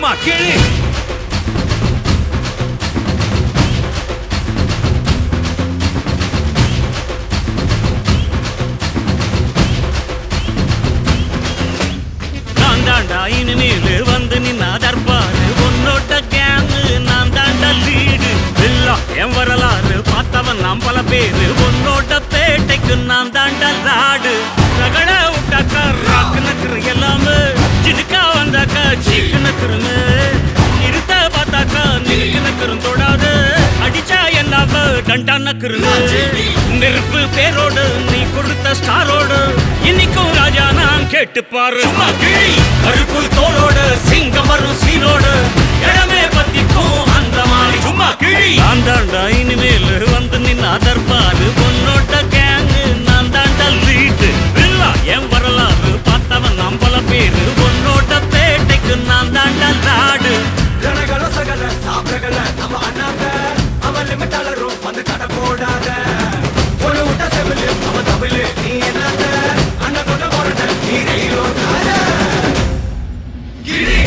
சும்மா கிழி நான் தாண்டா இனிமேல் வந்து நின்னா தர்பாரு உன்னோட கேங்கு நான் தாண்டா லீடு எல்லாம் என் வரலாறு பார்த்தவன் நாம் பல பேரு உன்னோட பேட்டைக்கு நான் தாண்டா லாடு ரகட விட்டாக்கா ராக்கு நக்குரு எல்லாமே சினுக்கா வந்தாக்கா சீக்கு நக்குருங்க நிறுத்த பார்த்தாக்கா நிறுக்கு நக்குரும் தொடாது அடிச்சா என்னாவ டண்டா நக்குருங்க நெருப்பு பேரோடு நீ கொடுத்த ஸ்டாரோடு இன்னைக்கும் ராஜா நான் கேட்டு பாரு கருப்பு தோளோடு சிங்கம் வரும் சீனோடு இடமே பத்திக்கும் அந்த மாதிரி சும்மா கிழி நான் தாண்டா இனிமேல் வந்து நின்னா தர்பாரு பொன்னோட்ட கேங்கு நான் தாண்டா லீட்டு இல்லா என் வரலாறு பார்த்தவன் நாம் பல பேரு பொன்னோட்ட பேட்டைக்கு நான் தாண்டா லாடு ஜனகள சகல சாப்பிடகல நம்ம அண்ணாங்க அவன் லிமிட்டாளரும் வந்து கடை போடாத ஒரு விட்ட செவிலு அவன் தவிலு நீ என்னங்க அண்ணன் கொண்ட போறத நீ ரயிலோட்டாத கிரி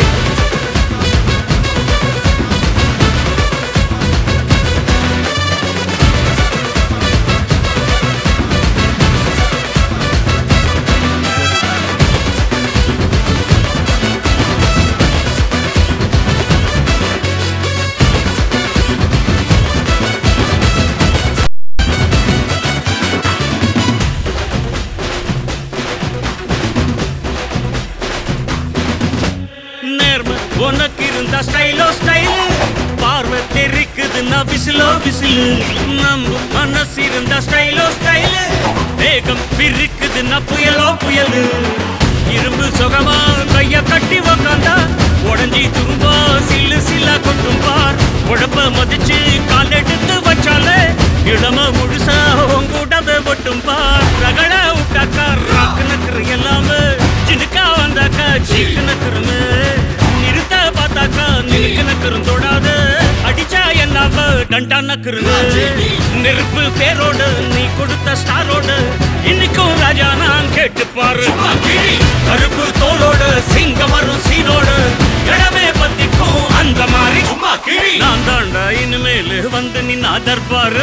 நேர்ம உனக்கு இருந்த ஸ்டைலோ ஸ்டைல் பார்வை தெரிக்குதுன்னா விசிலோ விசிலு நம்ம மனசு இருந்த ஸ்டைலோ ஸ்டைல் வேகம் பிரிக்குதுன்னா புயலோ புயலு இரும்பு சுகமா கைய கட்டி உக்காந்தா உடஞ்சி துரும்பா சில்லு சில்லா கொட்டும் பார் உடம்ப மதிச்சு கால் எடுத்து வச்சாலே இளம முழுசா உங்கூடவே ஒட்டும் பார் ரகட விட்டாக்கா ராக்கு நக்கரு எல்லாமே சினுக்கா வந்தாக்கா சீக்கு நக்கருமே நிறுத்த பார்த்தாக்கா நிறுக்கு நக்கரும் தொடாது அடிச்சா என்னாவ டண்டா நக்கருங்க நெருப்பு பேரோடு நீ கொடுத்த ஸ்டாரோடு இன்னைக்கும் ராஜா நான் கேட்டு பாரு கருப்பு தோளோடு சிங்கம் வரும் சீனோடு இடமே பத்திக்கும் அந்த மாதிரி சும்மா கிழி நான் தாண்டா இனிமேல் வந்து நின்னா தர்பாரு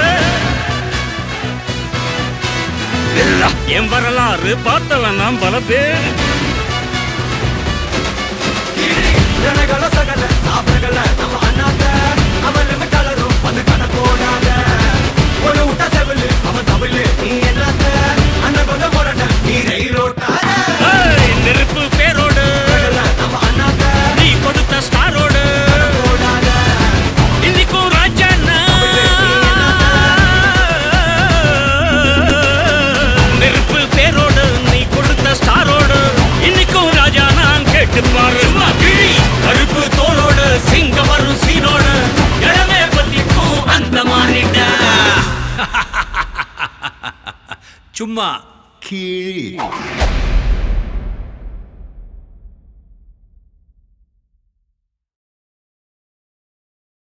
இல்ல, என் வரலாறு பார்த்தவன் நான் பல பேர் ஜனகள சகல சாப்பிடகல நம்ம அண்ணாங்க அவன் லிமிட்டாளரும் வந்து கடை போடாத ஒரு விட்ட செவிலு அவன் தவிலு நீ என்னங்க அண்ணன் கொண்ட போறத நீ ரயிலோட்டாத ஏய், நெருப்பு பேரோடு நம்ம அண்ணாங்க நீ கொடுத்த ஸ்டாரோடு போடாத இன்னைக்கும் ராஜா நெருப்பு பேரோடு நீ கொடுத்த ஸ்டாரோடு இன்னைக்கும் ராஜா நான் கேட்டு பாரு கருப்பு தோளோடு சிங்கம் வரும் சீனோடு இடமே பத்திக்கும் அந்த மாறிட்ட சும்மா கீழ்